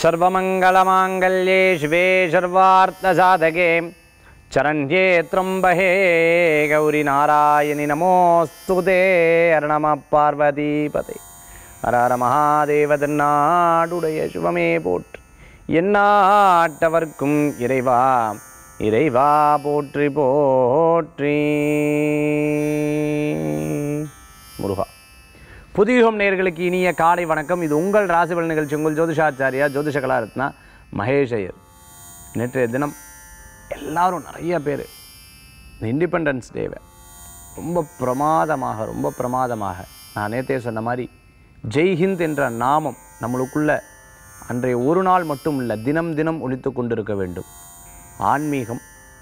सर्वमङ्गलमाङ्गल्ये शिवे सर्वार्थसाधके चरण्ये त्र्यम्बहे गौरिनारायणि नमोऽस्तु ते अर्णमः பார்வதிபதே ஹர ஹர மகாதேவ திருநாடுடைய சிவமே போற்று எந்நாட்டவர்க்கும் இறைவா இறைவா போற்றி போற்றி முருகா புதியுகம் நேயர்களுக்கு இனிய காலை வணக்கம் இது உங்கள் ராசிபல் நிகழ்ச்சி உங்கள் ஜோதிஷாச்சாரியா ஜோதிஷ கலாரத்னா மகேஷ் ஐயர் நேற்றைய தினம் எல்லாரும் நிறைய பேர் இந்த இண்டிபெண்டன்ஸ் டேவை ரொம்ப பிரமாதமாக ரொம்ப பிரமாதமாக நான் நேற்றே சொன்ன மாதிரி ஜெய்ஹிந்த் என்ற நாமம் நம்மளுக்குள்ள அன்றைய ஒரு நாள் மட்டும் இல்லை தினம் தினம் ஒழித்து கொண்டிருக்க வேண்டும் ஆன்மீகம்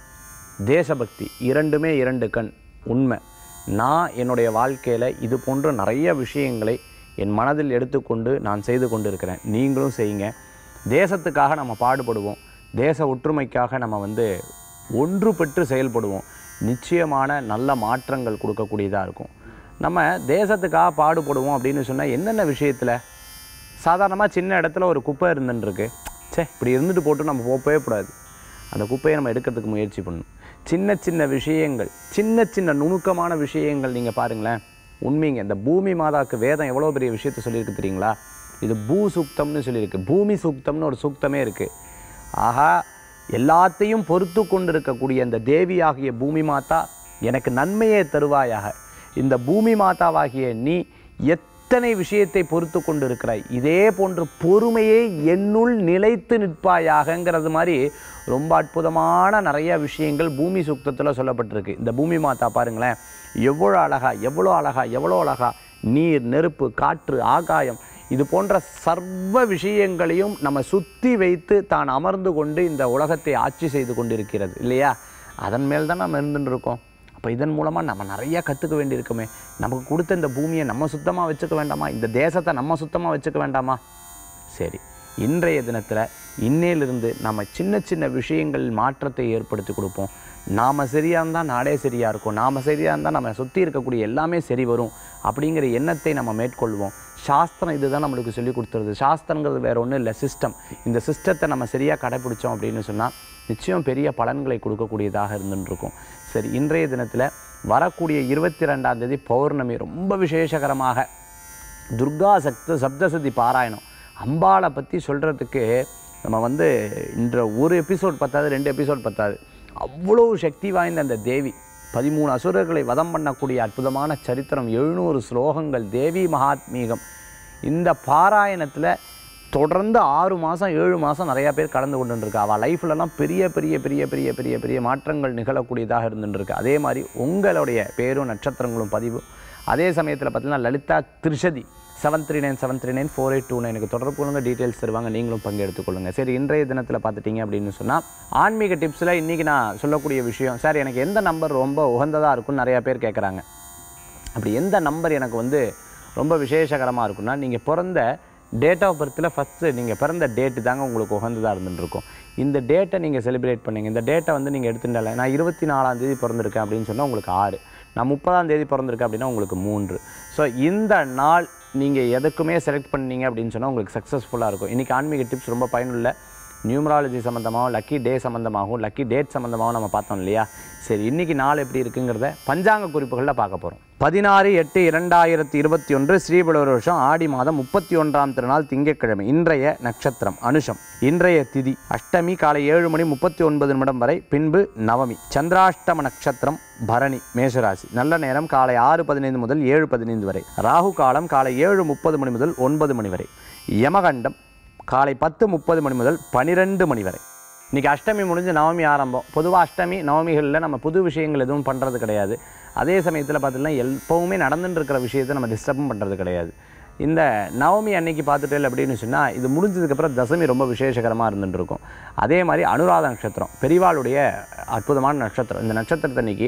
தேசபக்தி இரண்டுமே இரண்டு கண் உண்மை நான் என்னுடைய வாழ்க்கையில் இது போன்ற நிறைய விஷயங்களை என் மனதில் எடுத்துக்கொண்டு நான் செய்து கொண்டிருக்கிறேன் நீங்களும் செய்யுங்க தேசத்துக்காக நம்ம பாடுபடுவோம் தேச ஒற்றுமைக்காக நம்ம வந்து ஒன்றுபட்டு செயல்படுவோம் நிச்சயமான நல்ல மாற்றங்கள் கொடுக்கக்கூடியதாக இருக்கும் நம்ம தேசத்துக்காக பாடுபடுவோம் அப்படின்னு சொன்னால் என்னென்ன விஷயத்தில் சாதாரணமாக சின்ன இடத்துல ஒரு குப்பை இருந்துருக்கு ச்சே இப்படி இருந்துட்டு போட்டு நம்ம போகவே கூடாது அந்த குப்பையை நம்ம எடுக்கிறதுக்கு முயற்சி பண்ணணும் சின்ன சின்ன விஷயங்கள் சின்ன சின்ன நுணுக்கமான விஷயங்கள் நீங்கள் பாருங்களேன் உண்மைங்க இந்த பூமி மாதாவுக்கு வேதம் எவ்வளோ பெரிய விஷயத்த சொல்லியிருக்கு தெரியுங்களா இது பூ சூக்தம்னு சொல்லியிருக்கு பூமி சூக்தம்னு ஒரு சூக்தமே இருக்குது ஆஹா எல்லாத்தையும் பொறுத்து கொண்டு இருக்கக்கூடிய இந்த தேவியாகிய பூமி மாதா எனக்கு நன்மையே தருவாயாக இந்த பூமி மாதாவாகிய நீ எத்தனை விஷயத்தை பொறுத்து கொண்டு இருக்கிறாய் இதே போன்ற பொறுமையை என்னுள் நிலைத்து நிற்பாயாகங்கிறது மாதிரி ரொம்ப அற்புதமான நிறைய விஷயங்கள் பூமி சுக்தத்தில் சொல்லப்பட்டிருக்கு இந்த பூமி மாதா பாருங்களேன் எவ்வளோ அழகா எவ்வளோ அழகா எவ்வளோ அழகா நீர் நெருப்பு காற்று ஆகாயம் இது போன்ற சர்வ விஷயங்களையும் நம்ம சுத்தி வைத்து தான் அமர்ந்து கொண்டு இந்த உலகத்தை ஆட்சி செய்து கொண்டிருக்கிறது இல்லையா அதன் மேல் தான் நம்ம இருந்துட்டு இருக்கோம் அப்போ இதன் மூலமாக நம்ம நிறைய கற்றுக்க வேண்டியிருக்குமே நமக்கு கொடுத்த இந்த பூமியை நம்ம சுத்தமாக வச்சுக்க வேண்டாமா இந்த தேசத்தை நம்ம சுத்தமாக வச்சுக்க வேண்டாமா சரி இன்றைய தினத்தில் இன்னையிலிருந்து நம்ம சின்ன சின்ன விஷயங்களில் மாற்றத்தை ஏற்படுத்தி கொடுப்போம் நாம் சரியாக இருந்தால் நாடே சரியாக இருக்கும் நாம் சரியாக இருந்தால் நம்ம சுற்றி இருக்கக்கூடிய எல்லாமே சரி வரும் அப்படிங்கிற எண்ணத்தை நம்ம மேற்கொள்வோம் சாஸ்திரம் இதுதான் நம்மளுக்கு சொல்லி கொடுத்துருது சாஸ்திரங்கிறது வேற ஒன்றும் இல்லை சிஸ்டம் இந்த சிஸ்டத்தை நம்ம சரியாக கடைப்பிடிச்சோம் அப்படின்னு சொன்னால் நிச்சயம் பெரிய பலன்களை கொடுக்கக்கூடியதாக இருந்துருக்கும் சரி இன்றைய தினத்தில் வரக்கூடிய இருபத்தி ரெண்டாம் தேதி பௌர்ணமி ரொம்ப விசேஷகரமாக துர்கா சக்தி சப்தசதி பாராயணம் அம்பாளை பற்றி சொல்கிறதுக்கு நம்ம வந்து இன்ற ஒரு எபிசோட் பத்தாது ரெண்டு எபிசோட் பத்தாது அவ்வளோ சக்தி வாய்ந்த அந்த தேவி பதிமூணு அசுரர்களை வதம் பண்ணக்கூடிய அற்புதமான சரித்திரம் எழுநூறு ஸ்லோகங்கள் தேவி மகாத்மீகம் இந்த பாராயணத்தில் தொடர்ந்து ஆறு மாதம் ஏழு மாதம் நிறையா பேர் கடந்து கொண்டு இருக்கா அவள் லைஃப்லலாம் பெரிய பெரிய பெரிய பெரிய பெரிய பெரிய மாற்றங்கள் நிகழக்கூடியதாக இருந்துருக்கு அதே மாதிரி உங்களுடைய பேரும் நட்சத்திரங்களும் பதிவு அதே சமயத்தில் பார்த்தீங்கன்னா லலிதா திருஷதி seven three nine seven three nine four eight two நைனுக்கு தொடர்பு கொள்ளுங்க டீட்டெயில்ஸ் தருவாங்க நீங்களும் பங்கெடுத்துக்கொள்ளுங்க சரி இன்றைய தினத்தில் பார்த்துட்டீங்க அப்படின்னு சொன்னால் ஆன்மீக டிப்ஸில் இன்றைக்கி நான் சொல்லக்கூடிய விஷயம் சார் எனக்கு எந்த நம்பர் ரொம்ப உகந்ததாக இருக்கும்னு நிறையா பேர் கேட்குறாங்க அப்படி எந்த நம்பர் எனக்கு வந்து ரொம்ப விசேஷகரமாக இருக்குன்னா நீங்கள் பிறந்த டேட் ஆஃப் பர்த்தில் ஃபஸ்ட்டு நீங்கள் பிறந்த டேட்டு தாங்க உங்களுக்கு உகந்ததாக இருந்துட்டு இருக்கும் இந்த டேட்டை நீங்கள் செலிப்ரேட் பண்ணீங்க இந்த டேட்டை வந்து நீங்கள் எடுத்துட்டால நான் இருபத்தி நாலாம் தேதி பிறந்திருக்கேன் அப்படின்னு சொன்னால் உங்களுக்கு ஆறு நான் முப்பதாம் தேதி பிறந்திருக்கேன் அப்படின்னா உங்களுக்கு மூன்று ஸோ இந்த நாள் நீங்கள் எதுக்குமே செலக்ட் பண்ணீங்க அப்படின்னு சொன்னால் உங்களுக்கு சக்ஸஸ்ஃபுல்லாக இருக்கும் இன்றைக்கி ஆன்மீக டிப்ஸ் ரொம்ப பயனுள்ள நியூமராலஜி சம்மந்தமாகவும் லக்கி டே சம்மந்தமாகவும் லக்கி டேட் சம்மந்தமாகவும் நம்ம பார்த்தோம் இல்லையா சரி இன்றைக்கி நாள் எப்படி இருக்குங்கிறத பஞ்சாங்க குறிப்புகளில் பார்க்க போகிறோம் பதினாறு எட்டு இரண்டாயிரத்தி இருபத்தி ஒன்று ஸ்ரீபலவர் வருஷம் ஆடி மாதம் முப்பத்தி ஒன்றாம் திருநாள் திங்கட்கிழமை இன்றைய நட்சத்திரம் அனுஷம் இன்றைய திதி அஷ்டமி காலை ஏழு மணி முப்பத்தி ஒன்பது நிமிடம் வரை பின்பு நவமி சந்திராஷ்டம நட்சத்திரம் பரணி மேஷராசி நல்ல நேரம் காலை ஆறு பதினைந்து முதல் ஏழு பதினைந்து வரை ராகு காலம் காலை ஏழு முப்பது மணி முதல் ஒன்பது மணி வரை யமகண்டம் காலை பத்து முப்பது மணி முதல் பன்னிரெண்டு மணி வரை இன்றைக்கி அஷ்டமி முடிஞ்சு நவமி ஆரம்பம் பொதுவாக அஷ்டமி நவமிகளில் நம்ம புது விஷயங்கள் எதுவும் பண்ணுறது கிடையாது அதே சமயத்தில் பார்த்தீங்கன்னா எப்போவுமே நடந்துட்டு இருக்கிற விஷயத்தை நம்ம டிஸ்டர்பும் பண்ணுறது கிடையாது இந்த நவமி அன்னைக்கு பார்த்துட்டேன் அப்படின்னு சொன்னால் இது முடிஞ்சதுக்கப்புறம் தசமி ரொம்ப விசேஷகரமாக இருந்துட்டு இருக்கும் அதே மாதிரி அனுராத நட்சத்திரம் பெரிவாளுடைய அற்புதமான நட்சத்திரம் இந்த நட்சத்திரத்தை அன்னைக்கு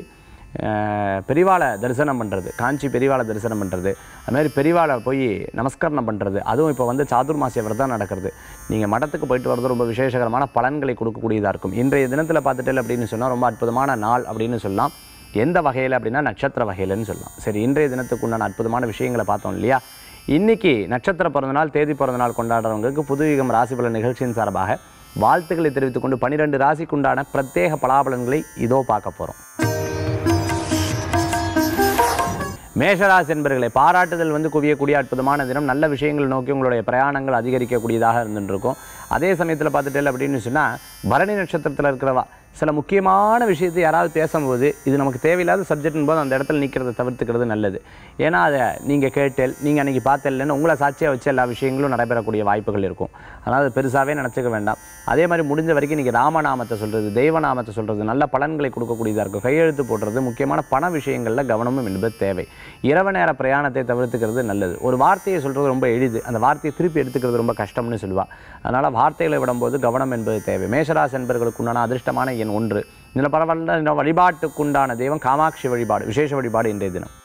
அஹ், பெரிவாளை தரிசனம் பண்ணுறது காஞ்சி பெரிவாளை தரிசனம் பண்ணுறது அதுமாதிரி பெரிவாளை போய் நமஸ்கரணம் பண்ணுறது அதுவும் இப்போ வந்து சாதுர்மாசிய விரதம் நடக்கிறது நீங்கள் மடத்துக்கு போயிட்டு வர்றது ரொம்ப விசேஷகரமான பலன்களை கொடுக்கக்கூடியதாக இருக்கும் இன்றைய தினத்தில் பார்த்துட்டேன் அப்படின்னு சொன்னால் ரொம்ப அற்புதமான நாள் அப்படின்னு சொல்லலாம் எந்த வகையில் அப்படின்னா நட்சத்திர வகையிலன்னு சொல்லலாம் சரி இன்றைய தினத்துக்கு உண்டான அற்புதமான விஷயங்களை பார்த்தோம் இல்லையா இன்னைக்கு நட்சத்திர பிறந்தநாள் தேதி பிறந்தநாள் கொண்டாடுறவங்களுக்கு புதுயுகம் ராசி பலன் நிகழ்ச்சியின் சார்பாக வாழ்த்துக்களை தெரிவித்துக் கொண்டு பனிரெண்டு ராசிக்குண்டான பிரத்யேக பலாபலன்களை இதோ பார்க்க போகிறோம் மேஷராசி என்பர்களை பாராட்டுதல் வந்து குவியக்கூடிய அற்புதமான தினம் நல்ல விஷயங்கள் நோக்கி உங்களுடைய பிரயாணங்கள் அதிகரிக்கக்கூடியதாக இருந்துட்டு இருக்கும் அதே சமயத்தில் பார்த்துட்டேன் அப்படின்னு சொன்னால் பரணி நட்சத்திரத்தில் இருக்கிறவா சில முக்கியமான விஷயத்தை யாராவது பேசும்போது இது நமக்கு தேவையில்லாத சப்ஜெக்ட்னு போது அந்த இடத்துல நிற்கிறத தவிர்த்துக்கிறது நல்லது ஏன்னா அதை நீங்கள் கேட்டல் நீங்கள் அன்றைக்கி பார்த்தலன்னு உங்களை சாட்சியாக வச்சு எல்லா விஷயங்களும் நடைபெறக்கூடிய வாய்ப்புகள் இருக்கும் அதனால் அது பெருசாகவே நினச்சிக்க வேண்டாம் அதே மாதிரி முடிஞ்ச வரைக்கும் இன்றைக்கி ராமநாமத்தை சொல்கிறது தெய்வநாமத்தை சொல்கிறது நல்ல பலன்களை கொடுக்கக்கூடியதாக இருக்கும் கையெழுத்து போடுறது முக்கியமான பண விஷயங்களில் கவனமும் என்பது தேவை இரவு நேர பிரயாணத்தை தவிர்த்துக்கிறது நல்லது ஒரு வார்த்தையை சொல்கிறது ரொம்ப எளிது அந்த வார்த்தையை திருப்பி எடுத்துக்கிறது ரொம்ப கஷ்டம்னு சொல்லுவாள் அதனால் வார்த்தைகளை விடும்போது கவனம் என்பது தேவை மேஷராசி என்பர்களுக்கு உண்டான அதிர்ஷ்டமான எண் ஒன்று இதில் பரவாயில்ல இந்த வழிபாட்டுக்குண்டான தெய்வம் காமாட்சி வழிபாடு விசேஷ வழிபாடு இன்றைய தினம்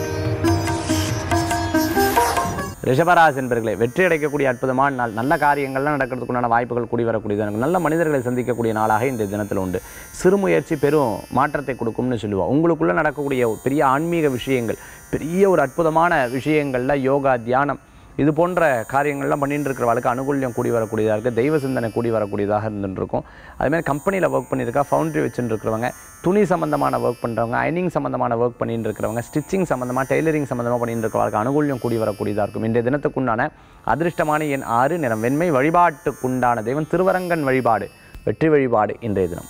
ரிஷபராசி என்பர்களே வெற்றி அடைக்கக்கூடிய அற்புதமான நாள் நல்ல காரியங்கள்லாம் நடக்கிறதுக்குண்டான வாய்ப்புகள் கூடி வரக்கூடியது நல்ல மனிதர்களை சந்திக்கக்கூடிய நாளாக இந்த தினத்தில் உண்டு சிறு முயற்சி பெரும் மாற்றத்தை கொடுக்கும்னு சொல்லுவோம் உங்களுக்குள்ளே நடக்கக்கூடிய பெரிய ஆன்மீக விஷயங்கள் பெரிய ஒரு அற்புதமான விஷயங்களில் யோகா தியானம் இது போன்ற காரியங்கள்லாம் பண்ணிட்டு இருக்கிறவளுக்கு அனுகூல்யம் கூடி வரக்கூடியதாக இருக்குது தெய்வ சிந்தனை கூடி வரக்கூடியதாக இருந்துட்டு இருக்கும் அதுமாதிரி கம்பெனியில் ஒர்க் பண்ணியிருக்கா ஃபவுண்ட்ரி வச்சுட்டு இருக்கிறவங்க துணி சம்மந்தமான ஒர்க் பண்ணுறவங்க அயனிங் சம்மந்தமான ஒர்க் பண்ணிட்டு இருக்கிறவங்க ஸ்டிச்சிங் சம்மந்தமாக டெய்லரிங் சம்மந்தமாக பண்ணிட்டு இருக்கிறவங்களுக்கு அனுகூல்யம் கூடி வரக்கூடியதாக இருக்கும் இன்றைய தினத்துக்குண்டான அதிர்ஷ்டமான எண் ஆறு நிறம் வெண்மை வழிபாட்டுக்குண்டான தெய்வம் திருவரங்கன் வழிபாடு வெற்றி வழிபாடு இன்றைய தினம்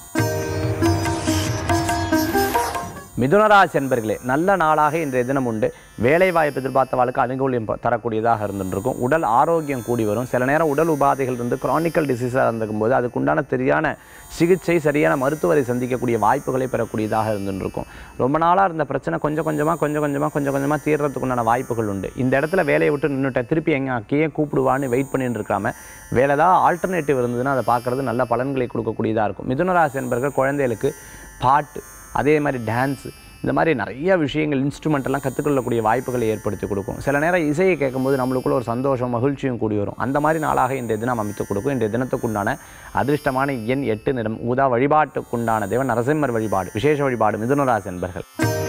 மிதுனராசி என்பர்களே நல்ல நாளாக இன்றைய தினம் உண்டு வேலை வாய்ப்பு எதிர்பார்த்தவாளுக்கு அனுகூலியம் ப- தரக்கூடியதாக இருந்துருக்கும் உடல் ஆரோக்கியம் கூடி வரும் சில நேரம் உடல் உபாதைகள் இருந்து கிரானிக்கல் டிசீஸாக இருந்திருக்கும் போது அதுக்குண்டான சரியான சிகிச்சை சரியான மருத்துவரை சந்திக்கக்கூடிய வாய்ப்புகளை பெறக்கூடியதாக இருந்துருக்கும் ரொம்ப நாளாக இருந்த பிரச்சனை கொஞ்சம் கொஞ்சமாக கொஞ்சம் கொஞ்சமாக கொஞ்சம் கொஞ்சமாக தீர்றதுக்குண்டான வாய்ப்புகள் உண்டு இந்த இடத்துல வேலையை விட்டு நின்றுட்ட திருப்பி எங்கே அங்கேயே கூப்பிடுவான்னு வெயிட் பண்ணிட்டு இருக்காம வேலை ஏதாவது ஆல்டர்னேட்டிவ் இருந்ததுன்னா அதை பார்க்குறது நல்ல பலன்களை கொடுக்கக்கூடியதாக இருக்கும் மிதுனராசி என்பர்கள் குழந்தைகளுக்கு பாட்டு அதே மாதிரி டான்ஸு இந்த மாதிரி நிறைய விஷயங்கள் இன்ஸ்ட்ருமெண்ட் எல்லாம் கற்றுக்கொள்ளக்கூடிய வாய்ப்புகளை ஏற்படுத்தி கொடுக்கும் சில நேரம் இசையை கேட்கும்போது நம்மளுக்குள்ள ஒரு சந்தோஷம் மகிழ்ச்சியும் கூடி வரும் அந்த மாதிரி நாளாக இன்றைய தினம் அமைத்து கொடுக்கும் இன்றைய தினத்துக்குண்டான அதிர்ஷ்டமான எண் எட்டு நிறம் ஊதா வழிபாட்டுக்குண்டான தேவன் நரசிம்மர் வழிபாடு விசேஷ வழிபாடு மிதுனராசி என்பர்கள்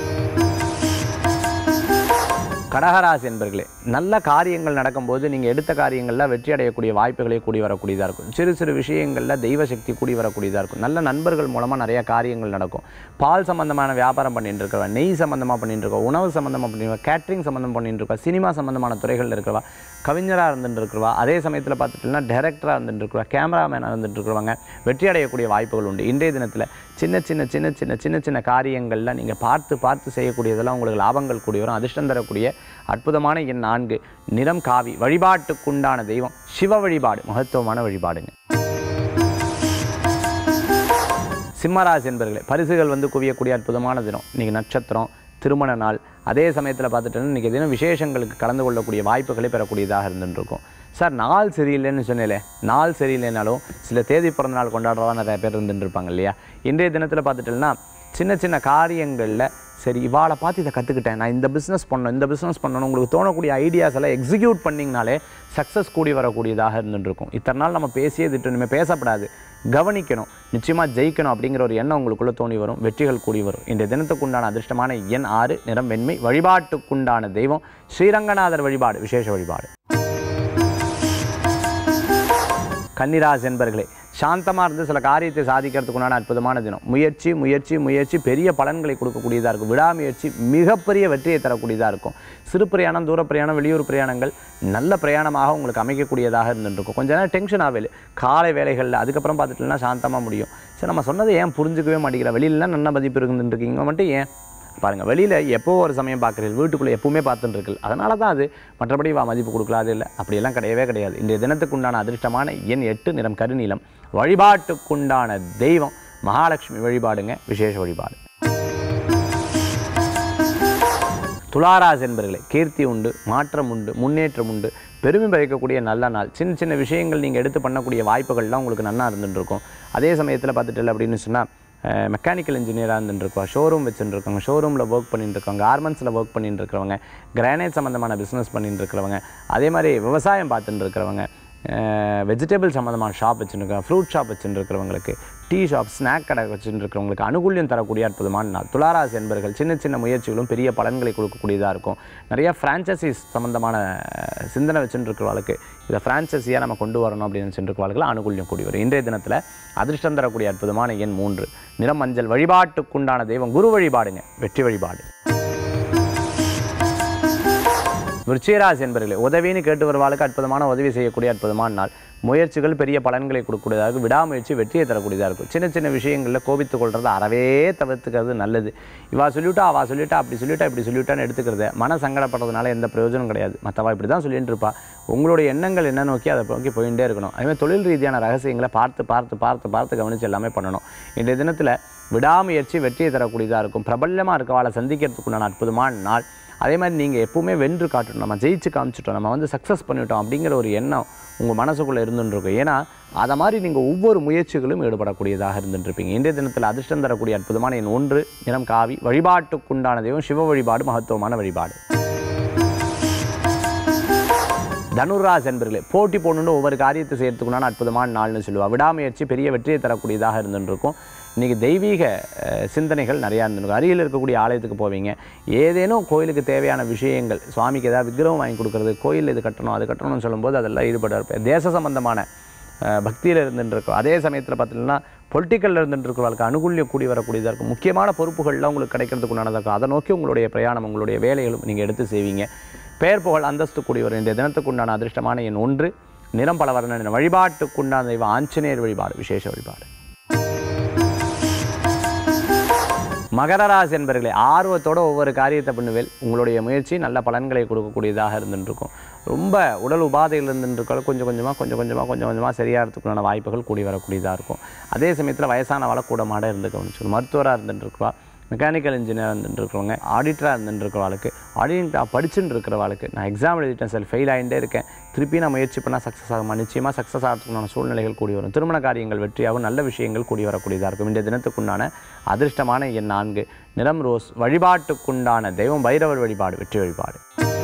கடகராசி என்பர்களே நல்ல காரியங்கள் நடக்கும்போது நீங்கள் எடுத்த காரியங்களில் வெற்றி அடையக்கூடிய வாய்ப்புகளே கூடி வரக்கூடியதாக இருக்கும் சிறு சிறு விஷயங்களில் தெய்வ சக்தி கூடி வரக்கூடியதாக இருக்கும் நல்ல நண்பர்கள் மூலமாக நிறைய காரியங்கள் நடக்கும் பால் சம்பந்தமான வியாபாரம் பண்ணிட்டு இருக்கிறவா நெய் சம்பந்தமாக பண்ணிட்டு இருக்கவா உணவு சம்பந்தமாக பண்ணிட்டு கேட்ரிங் சம்பந்தம் பண்ணிட்டு இருக்கவா சினிமா சம்பந்தமான துறைகளில் இருக்கிறவா கவிஞராக இருந்துட்டு இருக்கிறவா அதே சமயத்தில் பார்த்துட்டீங்கன்னா டைரக்டராக இருந்துட்டு இருக்கிறவா கேமராமேனாக இருந்துட்டு இருக்கிறவங்க வெற்றி அடையக்கூடிய வாய்ப்புகள் உண்டு இன்றைய தினத்தில் சின்ன சின்ன சின்ன சின்ன சின்ன சின்ன காரியங்களில் நீங்கள் பார்த்து பார்த்து செய்யக்கூடியதெல்லாம் உங்களுக்கு லாபங்கள் கூடி வரும் அதிர்ஷ்டம் தரக்கூடிய அற்புதமான எண் நான்கு நிறம் காவி வழிபாட்டுக்குண்டான தெய்வம் சிவ வழிபாடு மகத்துவமான வழிபாடுங்க சிம்மராசி என்பர்களே பரிசுகள் வந்து குவியக்கூடிய அற்புதமான தினம் இன்றைக்கி நட்சத்திரம் திருமண நாள் அதே சமயத்தில் பார்த்துட்டோன்னா இன்றைக்கி தினம் விசேஷங்களுக்கு கலந்து கொள்ளக்கூடிய வாய்ப்புகளை பெறக்கூடியதாக இருந்துட்டு இருக்கும் சார் நாள் சரியில்லைன்னு சொன்னேலே நாள் சரியில்லைனாலும் சில தேதி பிறந்த நாள் கொண்டாடுறவா நிறைய பேர் இருந்துட்டு இருப்பாங்க இல்லையா இன்றைய தினத்தில் பார்த்துட்டோம்னா சின்ன சின்ன காரியங்களில் சரி இவாளை பார்த்து இதை கற்றுக்கிட்டேன் நான் இந்த பிஸ்னஸ் பண்ணணும் இந்த பிஸ்னஸ் பண்ணணும் உங்களுக்கு தோணக்கூடிய ஐடியாஸ் எல்லாம் எக்ஸிக்யூட் பண்ணிங்கனாலே சக்ஸஸ் கூடி வரக்கூடியதாக இருந்துட்டு இருக்கும் இத்தனை நாள் நம்ம பேசியே திட்டு இனிமேல் பேசப்படாது கவனிக்கணும் நிச்சயமாக ஜெயிக்கணும் அப்படிங்கிற ஒரு எண்ணம் உங்களுக்குள்ளே தோணி வரும் வெற்றிகள் கூடி வரும் இந்த தினத்துக்குண்டான அதிர்ஷ்டமான எண் ஆறு நிறம் வெண்மை வழிபாட்டுக்குண்டான தெய்வம் ஸ்ரீரங்கநாதர் வழிபாடு விசேஷ வழிபாடு கன்னிராசி என்பர்களே சாந்தமாக இருந்து சில காரியத்தை சாதிக்கிறதுக்குண்டான அற்புதமான தினம் முயற்சி முயற்சி முயற்சி பெரிய பலன்களை கொடுக்கக்கூடியதாக இருக்கும் விடாமுயற்சி மிகப்பெரிய வெற்றியை தரக்கூடியதாக இருக்கும் சிறு பிரயாணம் தூர பிரயாணம் வெளியூர் பிரயாணங்கள் நல்ல பிரயாணமாக உங்களுக்கு அமைக்கக்கூடியதாக இருந்துருக்கும் கொஞ்ச நேரம் டென்ஷன் ஆகல காலை வேலைகளில் அதுக்கப்புறம் பார்த்துட்டுனா சாந்தமாக முடியும் சரி நம்ம சொன்னதை ஏன் புரிஞ்சுக்கவே மாட்டேங்கிற வெளியிலலாம் நல்ல மதிப்பு இருக்குதுன்னு மட்டும் ஏன் பாருங்கள் வெளியில் எப்போ ஒரு சமயம் பார்க்குறீர்கள் வீட்டுக்குள்ளே எப்பவுமே பார்த்துட்டு இருக்கு அதனால தான் அது மற்றபடி வா மதிப்பு கொடுக்கல அது இல்லை அப்படியெல்லாம் கிடையவே கிடையாது இன்றைய தினத்துக்குண்டான அதிர்ஷ்டமான எண் எட்டு நிறம் கருநீலம் வழிபாட்டுக்குண்டான தெய்வம் மகாலட்சுமி வழிபாடுங்க விசேஷ வழிபாடு துளாராசி என்பர்களே கீர்த்தி உண்டு மாற்றம் உண்டு முன்னேற்றம் உண்டு பெருமை பயக்கக்கூடிய நல்ல நாள் சின்ன சின்ன விஷயங்கள் நீங்கள் எடுத்து பண்ணக்கூடிய வாய்ப்புகள்லாம் உங்களுக்கு நல்லா இருந்துட்டு இருக்கும் அதே சமயத்தில் பார்த்துட்டு அப்படின்னு சொன்னால் மெக்கானிக்கல் இன்ஜினியராக இருந்துருக்கோம் ஷோரூம் வச்சுருக்கவங்க ஷோரூமில் ஒர்க் பண்ணிட்டு இருக்கவங்க கார்மெண்ட்ஸில் ஒர்க் பண்ணிட்டு இருக்கிறவங்க கிரானைட் சம்மந்தமான பிஸ்னஸ் பண்ணிட்டு இருக்கிறவங்க அதே மாதிரி விவசாயம் பார்த்துட்டு இருக்கிறவங்க வெஜிடபிள் சம்மந்தமான ஷாப் வச்சுருக்கோம் ஃப்ரூட் ஷாப் வச்சுருக்கிறவங்களுக்கு டீ ஷாப் ஸ்நாக் கடை வச்சுருக்கிறவங்களுக்கு அனுகூல்யம் தரக்கூடிய அற்புதமான நாள் துளாராசி என்பர்கள் சின்ன சின்ன முயற்சிகளும் பெரிய பலன்களை கொடுக்கக்கூடியதாக இருக்கும் நிறைய ஃப்ரான்ச்சைசிஸ் சம்மந்தமான அஹ், சிந்தனை வச்சுருக்கிறவங்களுக்கு இதை ஃப்ரான்ச்சைஸியாக நம்ம கொண்டு வரணும் அப்படின்னு சென்றிருக்கிறவர்கள் அனுகூல்யம் கூடி வரும் இன்றைய தினத்தில் அதிர்ஷ்டம் தரக்கூடிய அற்புதமான எண் மூன்று நிறம் மஞ்சள் வழிபாட்டுக்குண்டான தெய்வம் குரு வழிபாடுங்க வெற்றி வழிபாடு விருச்சிகராசி என்பர்களே உதவின்னு கேட்டு வருவாளுக்கு அற்புதமான உதவி செய்யக்கூடிய அற்புதமான நாள் முயற்சிகள் பெரிய பலன்களை கொடுக்கக்கூடியதாக இருக்கும் விடாமுயற்சி வெற்றியை தரக்கூடியதாக இருக்கும் சின்ன சின்ன விஷயங்களில் கோபித்து கொள்றதை அறவே தவிர்த்துக்கிறது நல்லது இவா சொல்லிவிட்டா அவா சொல்லிட்டா அப்படி சொல்லிட்டா இப்படி சொல்லிட்டான்னு எடுத்துக்கிறத மன சங்கடப்படுறதுனால எந்த பிரயோஜனம் கிடையாது மற்றவா இப்படி தான் சொல்லிட்டு இருப்பா உங்களுடைய எண்ணங்கள் என்ன நோக்கி அதை நோக்கி போயிட்டே இருக்கணும் அதேமாதிரி தொழில் ரீதியான ரகசியங்களை பார்த்து பார்த்து பார்த்து பார்த்து கவனித்து எல்லாமே பண்ணணும் இன்றைய தினத்தில் விடாமுயற்சி வெற்றியை தரக்கூடியதாக இருக்கும் பிரபல்யமாக இருக்கவாளை சந்திக்கிறதுக்குண்டான அற்புதமான நாள் அதே மாதிரி நீங்கள் எப்பவுமே வென்று காட்டணும் நம்ம ஜெயிச்சு காமிச்சிட்டோம் நம்ம வந்து சக்ஸஸ் பண்ணிட்டோம் அப்படிங்கிற ஒரு எண்ணம் உங்கள் மனசுக்குள்ளே இருந்துருக்கும் ஏன்னா அதை மாதிரி நீங்கள் ஒவ்வொரு முயற்சிகளும் ஈடுபடக்கூடியதாக இருந்துருப்பீங்க இன்றைய தினத்தில் அதிர்ஷ்டம் தரக்கூடிய அற்புதமான என் ஒன்று நிறம் காவி வழிபாட்டுக்குண்டான தெய்வம் சிவ வழிபாடு மகத்துவமான வழிபாடு தனுராஸ் என்பர்களே போட்டி போடணுன்னு ஒவ்வொரு காரியத்தை செய்யறதுக்குண்டான அற்புதமான நாள்னு சொல்லுவா விடாமுயற்சி பெரிய வெற்றியை தரக்கூடியதாக இருந்துருக்கும் இன்றைக்கி தெய்வீக அஹ், சிந்தனைகள் நிறையா இருந்துருக்கும் அருகில் இருக்கக்கூடிய ஆலயத்துக்கு போவீங்க ஏதேனும் கோயிலுக்கு தேவையான விஷயங்கள் சுவாமிக்கு ஏதாவது விக்கிரகம் வாங்கி கொடுக்குறது கோயில் இது கட்டணும் அது கட்டணும்னு சொல்லும்போது அதெல்லாம் ஈடுபட இருப்பேன் தேச சம்பந்தமான பக்தியில் இருந்துருக்கும் அதே சமயத்தில் பார்த்தீங்கன்னா பொலிட்டிக்கலில் இருந்துருக்கிறவர்களுக்கு அனுகூல்யம் கூடி வரக்கூடியதாக இருக்கும் முக்கியமான பொறுப்புகள்லாம் உங்களுக்கு கிடைக்கிறதுக்குண்டானதாக இருக்கும் அதை நோக்கி உங்களுடைய பிரயாணம் உங்களுடைய வேலைகளும் நீங்கள் எடுத்து செய்வீங்க பெயர் புகழ் அந்தஸ்து கூடி வரும் இந்த தினத்துக்குண்டான அதிர்ஷ்டமான எண் ஒன்று நிறம் பல வர்ண வழிபாட்டுக்குண்டான தெய்வம் ஆஞ்சநேயர் வழிபாடு விசேஷ வழிபாடு மகர ராசி என்பர்களே ஆர்வத்தோட ஒவ்வொரு காரியத்தை பண்ணுவேல் உங்களுடைய முயற்சி நல்ல பலன்களை கொடுக்கக்கூடியதாக இருந்துருக்கும் ரொம்ப உடல் உபாதைகள் இருந்துருக்க கொஞ்சம் கொஞ்சமாக கொஞ்சம் கொஞ்சமாக கொஞ்சம் கொஞ்சமாக சரியாகிறதுக்குண்டான வாய்ப்புகள் கூடி வரக்கூடியதாக இருக்கும் அதே சமயத்தில் வயசானவாளை கூட மாட இருந்து கவனிச்சு மருத்துவராக இருந்துருக்குவா மெக்கானிக்கல் இன்ஜினியர் இருந்துருக்கிறவங்க ஆடிட்டராக இருந்துருக்கிறவாளுக்கு ஆடிட்டா படிச்சுட்டு இருக்கிறவாளுக்கு நான் எக்ஸாம் எழுதிட்டேன் சார் ஃபெயில் ஆகிட்டே இருக்கேன் திருப்பி நான் முயற்சி பண்ணால் சக்ஸஸ் ஆகுமா நிச்சயமாக சக்ஸஸ் ஆகிறதுக்குண்டான சூழ்நிலைகள் கூடி வரும் திருமண காரியங்கள் வெற்றியாகவும் நல்ல விஷயங்கள் கூடி வரக்கூடியதாக இருக்கும் இந்த தினத்துக்குண்டான அதிர்ஷ்டமான எண் நான்கு நிறம் ரோஸ் வழிபாட்டுக்குண்டான தெய்வம் பைரவர் வழிபாடு வெற்றி வழிபாடு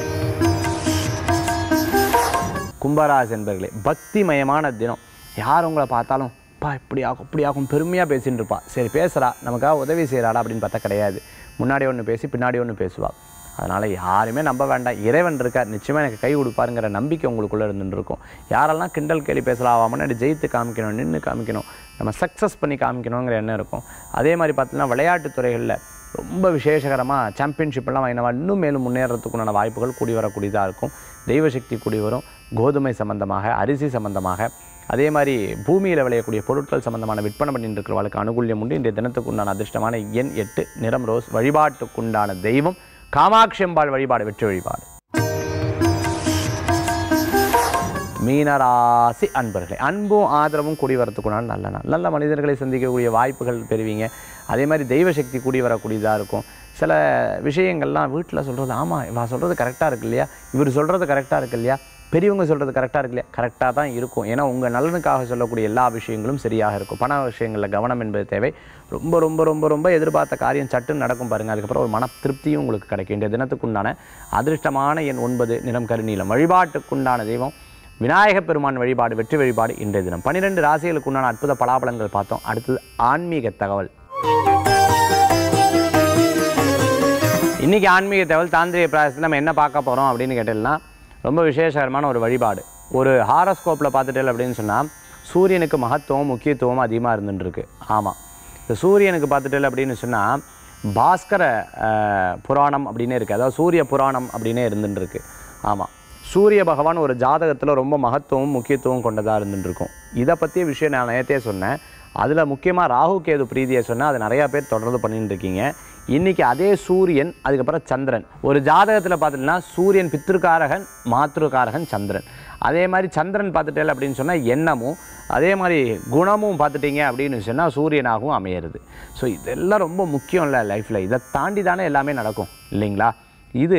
கும்பராசி என்பர்களே பக்திமயமான தினம் யார் உங்களை பார்த்தாலும் பா இப்படி ஆகும் இப்படி ஆகும் பெருமையாக பேசின்னு இருப்பா சரி பேசுகிறா நமக்காக உதவி செய்கிறாடா அப்படின்னு பார்த்தா கிடையாது முன்னாடி ஒன்று பேசி பின்னாடி ஒன்று பேசுவாள் அதனால் யாருமே நம்ப வேண்டாம் இறைவன் இருக்கார் நிச்சயமாக எனக்கு கை கொடுப்பாருங்கிற நம்பிக்கை உங்களுக்குள்ளே இருந்துட்டு இருக்கும் யாரெல்லாம் கிண்டல் கேலி பேசலாம் அவன் முன்னாடி ஜெயித்து காமிக்கணும் நின்று காமிக்கணும் நம்ம சக்ஸஸ் பண்ணி காமிக்கணுங்கிற எண்ணம் இருக்கும் அதே மாதிரி பார்த்தீங்கன்னா விளையாட்டுத் துறைகளில் ரொம்ப விசேஷகரமாக சாம்பியன்ஷிப்லாம் வாங்கினவா இன்னும் மேலும் முன்னேறதுக்குண்டான வாய்ப்புகள் கூடி வரக்கூடியதாக இருக்கும் தெய்வ சக்தி கூடி வரும் கோதுமை சம்பந்தமாக அரிசி சம்பந்தமாக அதே மாதிரி பூமியில் விளையக்கூடிய பொருட்கள் சம்பந்தமான விற்பனை பண்ணிட்டு இருக்கிறவளுக்கு அனுகூல்யம் உண்டு இன்றைய தினத்துக்கு உண்டான அதிர்ஷ்டமான எண் எட்டு நிறம் ரோஸ் வழிபாட்டுக்குண்டான தெய்வம் காமாட்சி அம்பாள் வழிபாடு வெற்றி வழிபாடு மீனராசி அன்பர்களே அன்பும் ஆதரவும் கூடி வரத்துக்குண்டான நல்ல நாள் நல்ல மனிதர்களை சந்திக்கக்கூடிய வாய்ப்புகள் பெறுவீங்க அதே மாதிரி தெய்வ சக்தி கூடி வரக்கூடியதாக இருக்கும் சில விஷயங்கள்லாம் வீட்டில் சொல்கிறது ஆமாம் இவன் சொல்கிறது கரெக்டாக இருக்கு இல்லையா இவர் சொல்கிறது கரெக்டாக இருக்கு இல்லையா பெரியவங்க சொல்கிறது கரெக்டாக இருக்கு இல்லையா கரெக்டாக தான் இருக்கும் ஏன்னா உங்கள் நலனுக்காக சொல்லக்கூடிய எல்லா விஷயங்களும் சரியாக இருக்கும் பண விஷயங்களில் கவனம் என்பது தேவை ரொம்ப ரொம்ப ரொம்ப ரொம்ப எதிர்பார்த்த காரியம் சட்டுன்னு நடக்கும் பாருங்கள் அதுக்கப்புறம் ஒரு மன திருப்தியும் உங்களுக்கு கிடைக்கும் இந்த தினத்துக்குண்டான அதிர்ஷ்டமான எண் ஒன்பது நிறம் கருநீலம் வழிபாட்டுக்குண்டான தெய்வம் விநாயகப் பெருமான் வழிபாடு வெற்றி வழிபாடு இன்றைய தினம் பன்னிரெண்டு ராசிகளுக்கு உண்டான அற்புத பலாபலங்கள் பார்த்தோம் அடுத்தது ஆன்மீக தகவல் இன்னைக்கு ஆன்மீக தகவல் தாந்திரிய பிராயசத்தில் நம்ம என்ன பார்க்க போகிறோம் அப்படின்னு கேட்டீங்கன்னா ரொம்ப விசேஷகரமான ஒரு வழிபாடு ஒரு ஹாரோஸ்கோப்பில் பார்த்துட்டேன் அப்படின்னு சொன்னால் சூரியனுக்கு மகத்துவம் முக்கியத்துவம் அதிகமாக இருந்துட்டு இருக்கு ஆமாம் இந்த சூரியனுக்கு பார்த்துட்டேன் அப்படின்னு சொன்னால் பாஸ்கர அஹ், புராணம் அப்படின்னு இருக்குது அதாவது சூரிய புராணம் அப்படின்னே இருந்துட்டு இருக்கு ஆமாம் சூரிய பகவான் ஒரு ஜாதகத்தில் ரொம்ப மகத்துவம் முக்கியத்துவம் கொண்டதாக இருந்துட்டு இருக்கும் இதை பற்றிய விஷயம் நான் நேரத்தே சொன்னேன் அதில் முக்கியமாக ராகு கேது பிரீதியை சொன்னால் அது நிறையா பேர் தொடர்ந்து பண்ணிட்டு இருக்கீங்க இன்றைக்கி அதே சூரியன் அதுக்கப்புறம் சந்திரன் ஒரு ஜாதகத்தில் பார்த்துட்டீங்கன்னா சூரியன் பித்திருக்காரகன் மாத்ருக்காரகன் சந்திரன் அதே மாதிரி சந்திரன் பார்த்துட்டேன் அப்படின்னு சொன்னால் எண்ணமும் அதே மாதிரி குணமும் பார்த்துட்டீங்க அப்படின்னு சொன்னால் சூரியனாகவும் அமையிறது ஸோ இதெல்லாம் ரொம்ப முக்கியம் இல்லை லைஃப்பில் இதை தாண்டி தானே எல்லாமே நடக்கும் இல்லைங்களா இது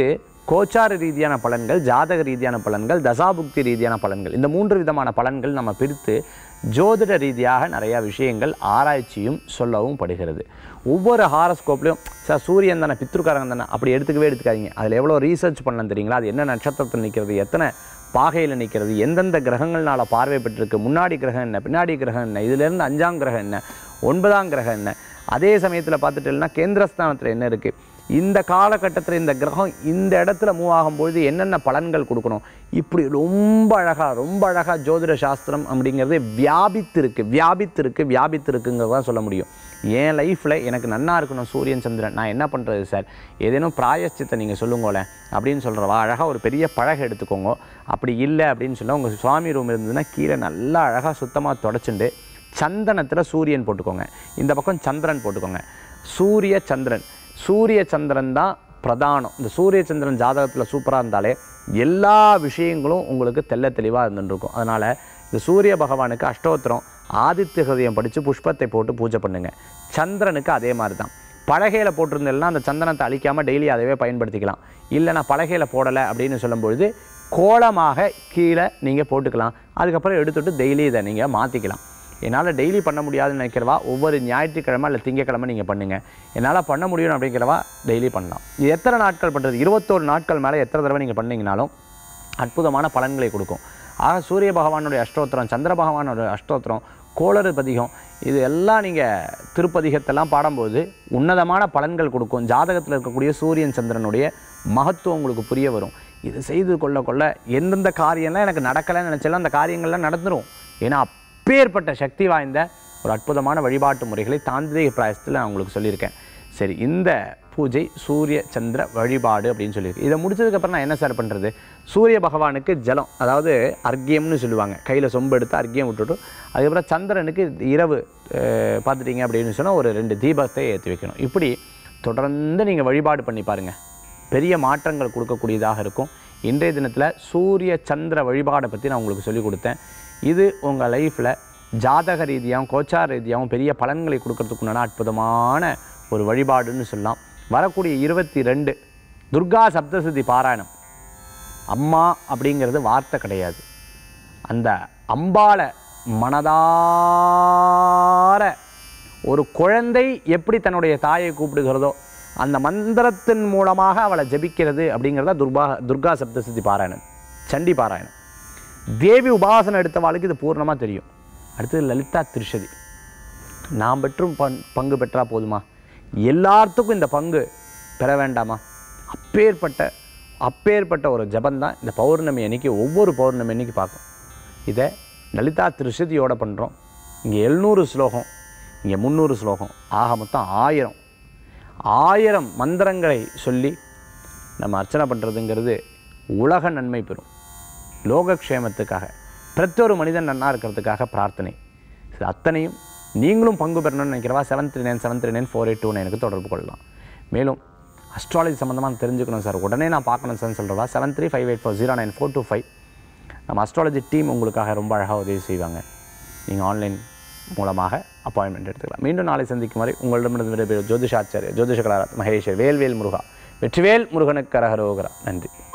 கோச்சார ரீதியான பலன்கள் ஜாதக ரீதியான பலன்கள் தசாபுக்தி ரீதியான பலன்கள் இந்த மூன்று விதமான பலன்கள் நம்ம பிரித்து ஜோதிட ரீதியாக நிறையா விஷயங்கள் ஆராய்ச்சியும் சொல்லவும் படுகிறது ஒவ்வொரு ஹாரஸ்கோப்லையும் சார் சூரியன் தானே பித்ருக்காரங்க தானே அப்படி எடுத்துக்கவே எடுத்துக்காதீங்க அதில் எவ்வளோ ரீசர்ச் பண்ணலாம் தெரியுங்களா அது என்ன நட்சத்திரத்தில் நிற்கிறது எத்தனை பாகையில் நிற்கிறது எந்தெந்த கிரகங்கள்னால பார்வை பெற்றிருக்கு முன்னாடி கிரகம் என்ன பின்னாடி கிரகம் என்ன இதுலேருந்து அஞ்சாம் கிரகம் என்ன ஒன்பதாம் கிரகம் என்ன அதே சமயத்தில் பார்த்துட்டேன்னா கேந்திரஸ்தானத்தில் என்ன இருக்குது இந்த காலகட்டத்தில் இந்த கிரகம் இந்த இடத்துல மூவ் ஆகும்பொழுது என்னென்ன பலன்கள் கொடுக்கணும் இப்படி ரொம்ப அழகாக ரொம்ப அழகாக ஜோதிட சாஸ்திரம் அப்படிங்கிறது வியாபித்திருக்கு வியாபித்திருக்கு வியாபித்திருக்குங்கிறது தான் சொல்ல முடியும் என் லைஃப்பில் எனக்கு நன்னா இருக்கணும் சூரியன் சந்திரன் நான் என்ன பண்ணுறது சார் ஏதேனும் பிராயச்சித்தை நீங்கள் சொல்லுங்களேன் அப்படின்னு சொல்கிறவா அழகாக ஒரு பெரிய பழகை எடுத்துக்கோங்க அப்படி இல்லை அப்படின்னு சொல்ல உங்கள் சுவாமி ரூம் இருந்ததுன்னா கீழே நல்லா அழகாக சுத்தமாக தொடச்சுண்டு சந்தனத்தில் சூரியன் போட்டுக்கோங்க இந்த பக்கம் சந்திரன் போட்டுக்கோங்க சூரிய சந்திரன் சூரிய சந்திரன் தான் பிரதானம் இந்த சூரிய சந்திரன் ஜாதகத்தில் சூப்பராக இருந்தாலே எல்லா விஷயங்களும் உங்களுக்கு தெள்ள தெளிவாக இருந்துருக்கும் அதனால் இந்த சூரிய பகவானுக்கு அஷ்டோத்திரம் ஆதித்ய ஹிருதயம் படித்து புஷ்பத்தை போட்டு பூஜை பண்ணுங்க சந்திரனுக்கு அதே மாதிரி தான் பலகையில் போட்டிருந்தேன்னா அந்த சந்தனத்தை அழிக்காமல் டெய்லி அதவே பயன்படுத்திக்கலாம் இல்லை நான் பலகையில் போடலை அப்படின்னு சொல்லும்பொழுது கோலமாக கீழே நீங்கள் போட்டுக்கலாம் அதுக்கப்புறம் எடுத்துட்டு டெய்லி இதை நீங்கள் மாற்றிக்கலாம் என்னால் டெய்லி பண்ண முடியாதுன்னு நினைக்கிறவா ஒவ்வொரு ஞாயிற்றுக்கிழமை இல்லை திங்கக்கிழமை நீங்கள் பண்ணுங்கள் என்னால் பண்ண முடியும் அப்படிங்கிறவா டெய்லி பண்ணலாம் இது எத்தனை நாட்கள் பண்ணுறது இருபத்தோரு நாட்கள் மேலே எத்தனை தடவை நீங்கள் பண்ணீங்கனாலும் அற்புதமான பலன்களை கொடுக்கும் ஆக சூரிய பகவானுடைய அஷ்டோத்திரம் சந்திர பகவானோட அஷ்டோத்திரம் கோளறு பதிகம் இது எல்லாம் நீங்கள் திருப்பதிகத்தெல்லாம் பாடும்போது உன்னதமான பலன்கள் கொடுக்கும் ஜாதகத்தில் இருக்கக்கூடிய சூரியன் சந்திரனுடைய மகத்துவம் உங்களுக்கு புரிய வரும் இது செய்து கொள்ள கொள்ள எந்தெந்த காரியம்லாம் எனக்கு நடக்கலைன்னு நினச்சாலும் அந்த காரியங்கள்லாம் நடந்துரும் ஏன்னா அப்பேற்பட்ட சக்தி வாய்ந்த ஒரு அற்புதமான வழிபாட்டு முறைகளை தாந்திரிக பிராயசத்தில் நான் உங்களுக்கு சொல்லியிருக்கேன் சரி இந்த பூஜை சூரிய சந்திர வழிபாடு அப்படின்னு சொல்லியிருக்கு இதை முடிச்சதுக்கப்புறம் நான் என்ன சார் பண்ணுறது சூரிய பகவானுக்கு ஜலம் அதாவது அர்க்கியம்னு சொல்லுவாங்க கையில் சொம்பு எடுத்து அர்க்கியம் விட்டுட்டு அதுக்கப்புறம் சந்திரனுக்கு இரவு அஹ், பார்த்துட்டீங்க அப்படின்னு சொன்னால் ஒரு ரெண்டு தீபத்தை ஏற்றி வைக்கணும் இப்படி தொடர்ந்து நீங்கள் வழிபாடு பண்ணி பாருங்கள் பெரிய மாற்றங்கள் கொடுக்கக்கூடியதாக இருக்கும் இன்றைய தினத்தில் சூரிய சந்திர வழிபாடை பற்றி நான் உங்களுக்கு சொல்லிக் கொடுத்தேன் இது உங்கள் லைஃப்பில் ஜாதக ரீதியாகவும் கோச்சார ரீதியாகவும் பெரிய பலன்களை கொடுக்கறதுக்குண்டான அற்புதமான ஒரு வழிபாடுன்னு சொல்லலாம் வரக்கூடிய இருபத்தி ரெண்டு துர்கா சப்தசதி பாராயணம் அம்மா அப்படிங்கிறது வார்த்தை கிடையாது அந்த அம்பாளை மனதார ஒரு குழந்தை எப்படி தன்னுடைய தாயை கூப்பிடுகிறதோ அந்த மந்திரத்தின் மூலமாக அவளை ஜபிக்கிறது அப்படிங்கிறத துர்பா துர்கா சப்தசதி பாராயணம் சண்டி பாராயணம் தேவி உபாசனை எடுத்தவாளுக்கு இது பூர்ணமாக தெரியும் அடுத்தது லலிதா திருஷதி நாம் பெற்றும் பங் பங்கு பெற்றா போதுமா எல்லாத்துக்கும் இந்த பங்கு பெற வேண்டாமா அப்பேற்பட்ட அப்பேற்பட்ட ஒரு ஜபந்தான் இந்த பௌர்ணமி அன்னைக்கு ஒவ்வொரு பௌர்ணமி அன்னைக்கு பார்க்கும் இதை லலிதா திருஷதியோட பண்ணுறோம் இங்கே எழுநூறு ஸ்லோகம் இங்கே முந்நூறு ஸ்லோகம் ஆக மொத்தம் ஆயிரம் ஆயிரம் மந்திரங்களை சொல்லி நம்ம அர்ச்சனை பண்ணுறதுங்கிறது உலக நன்மை பெறும் லோகக்ஷேமத்துக்காக பிரத்தொரு மனிதன் நன்னா இருக்கிறதுக்காக பிரார்த்தனை இது அத்தனையும் நீங்களும் பங்கு பெறணும்னு நினைக்கிறவா seven three nine seven three nine four eight two நைனுக்கு தொடர்பு கொள்ளலாம் மேலும் அஸ்ட்ராலஜி சம்மந்தமாக தெரிஞ்சுக்கணும் சார் உடனே நான் பார்க்கணும் சார்னு சொல்கிறவா seven three five eight four zero nine four two five நம்ம அஸ்ட்ராலஜி டீம் உங்களுக்காக ரொம்ப அழகாக உதவி செய்வாங்க நீங்கள் ஆன்லைன் மூலமாக அப்பாயின்மெண்ட் எடுத்துக்கலாம் மீண்டும் நாளை சந்திக்கும் வரை உங்களிடமிருந்து விடைபெறும் ஜோதிஷாச்சாரிய ஜோதிஷ கலாரத் மகேஷ் வேல்வேல் முருகா வெற்றிவேல் முருகனுக்கு கரகரோகரா நன்றி